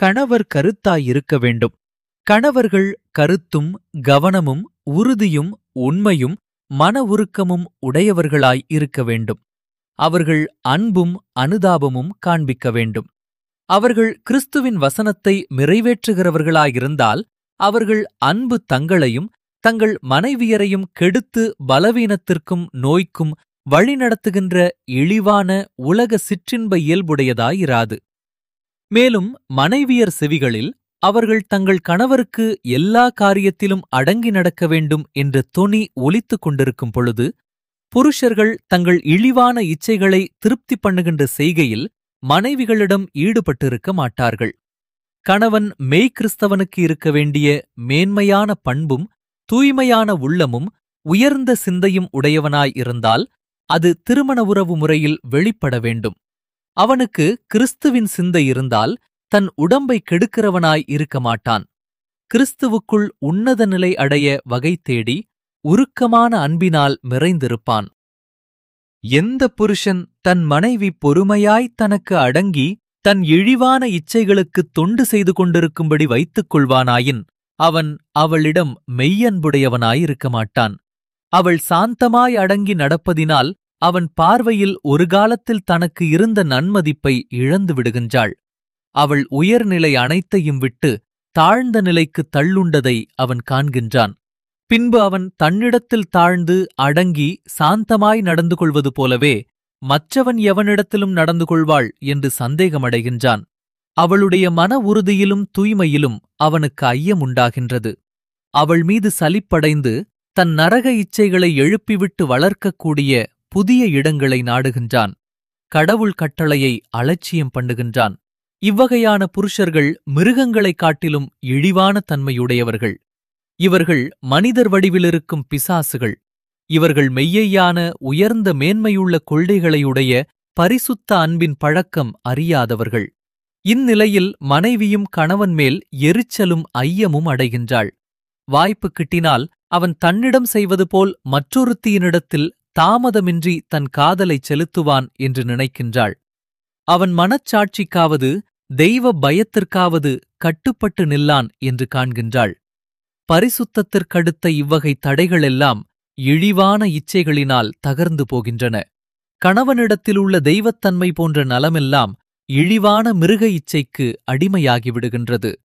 கணவர் கருத்தாயிருக்க வேண்டும் கணவர்கள் கருத்தும் கவனமும் உறுதியும் உண்மையும் மன உருக்கமும் உடையவர்களாய் இருக்க வேண்டும் அவர்கள் அன்பும் அனுதாபமும் காண்பிக்க வேண்டும் அவர்கள் கிறிஸ்துவின் வசனத்தை நிறைவேற்றுகிறவர்களாயிருந்தால் அவர்கள் அன்பு தங்களையும் தங்கள் மனைவியரையும் கெடுத்து பலவீனத்திற்கும் நோய்க்கும் வழிநடத்துகின்ற இழிவான உலக சிற்றின்ப இயல்புடையதாயிராது மேலும் மனைவியர் செவிகளில் அவர்கள் தங்கள் கணவருக்கு எல்லா காரியத்திலும் அடங்கி நடக்க வேண்டும் என்ற தொனி ஒலித்துக் கொண்டிருக்கும் பொழுது புருஷர்கள் தங்கள் இழிவான இச்சைகளை திருப்தி பண்ணுகின்ற செய்கையில் மனைவிகளிடம் ஈடுபட்டிருக்க மாட்டார்கள் கணவன் மெய்கிறிஸ்தவனுக்கு இருக்க வேண்டிய மேன்மையான பண்பும் தூய்மையான உள்ளமும் உயர்ந்த சிந்தையும் உடையவனாய் இருந்தால் அது திருமண உறவு முறையில் வெளிப்பட வேண்டும் அவனுக்கு கிறிஸ்துவின் சிந்தை இருந்தால் தன் உடம்பை கெடுக்கிறவனாய் இருக்க மாட்டான் கிறிஸ்துவுக்குள் உன்னத நிலை அடைய வகை தேடி உருக்கமான அன்பினால் நிறைந்திருப்பான் எந்த புருஷன் தன் மனைவி பொறுமையாய் தனக்கு அடங்கி தன் இழிவான இச்சைகளுக்குத் தொண்டு செய்து கொண்டிருக்கும்படி வைத்துக் கொள்வானாயின் அவன் அவளிடம் மெய்யன்புடையவனாயிருக்க மாட்டான் அவள் சாந்தமாய் அடங்கி நடப்பதினால் அவன் பார்வையில் ஒரு காலத்தில் தனக்கு இருந்த நன்மதிப்பை இழந்து விடுகின்றாள் அவள் உயர்நிலை அனைத்தையும் விட்டு தாழ்ந்த நிலைக்கு தள்ளுண்டதை அவன் காண்கின்றான் பின்பு அவன் தன்னிடத்தில் தாழ்ந்து அடங்கி சாந்தமாய் நடந்து கொள்வது போலவே மற்றவன் எவனிடத்திலும் நடந்து கொள்வாள் என்று சந்தேகமடைகின்றான் அவளுடைய மன உறுதியிலும் தூய்மையிலும் அவனுக்கு ஐயம் உண்டாகின்றது அவள் மீது சலிப்படைந்து தன் நரக இச்சைகளை எழுப்பிவிட்டு வளர்க்கக்கூடிய புதிய இடங்களை நாடுகின்றான் கடவுள் கட்டளையை அலட்சியம் பண்ணுகின்றான் இவ்வகையான புருஷர்கள் மிருகங்களைக் காட்டிலும் இழிவான தன்மையுடையவர்கள் இவர்கள் மனிதர் வடிவிலிருக்கும் பிசாசுகள் இவர்கள் மெய்யையான உயர்ந்த மேன்மையுள்ள கொள்கைகளையுடைய பரிசுத்த அன்பின் பழக்கம் அறியாதவர்கள் இந்நிலையில் மனைவியும் கணவன் மேல் எரிச்சலும் ஐயமும் அடைகின்றாள் வாய்ப்பு கிட்டினால் அவன் தன்னிடம் செய்வது போல் மற்றொருத்தியினிடத்தில் தாமதமின்றி தன் காதலைச் செலுத்துவான் என்று நினைக்கின்றாள் அவன் மனச்சாட்சிக்காவது தெய்வ பயத்திற்காவது கட்டுப்பட்டு நில்லான் என்று காண்கின்றாள் பரிசுத்தத்திற்கடுத்த இவ்வகை தடைகளெல்லாம் இழிவான இச்சைகளினால் தகர்ந்து போகின்றன கணவனிடத்திலுள்ள தெய்வத்தன்மை போன்ற நலமெல்லாம் இழிவான மிருக இச்சைக்கு அடிமையாகிவிடுகின்றது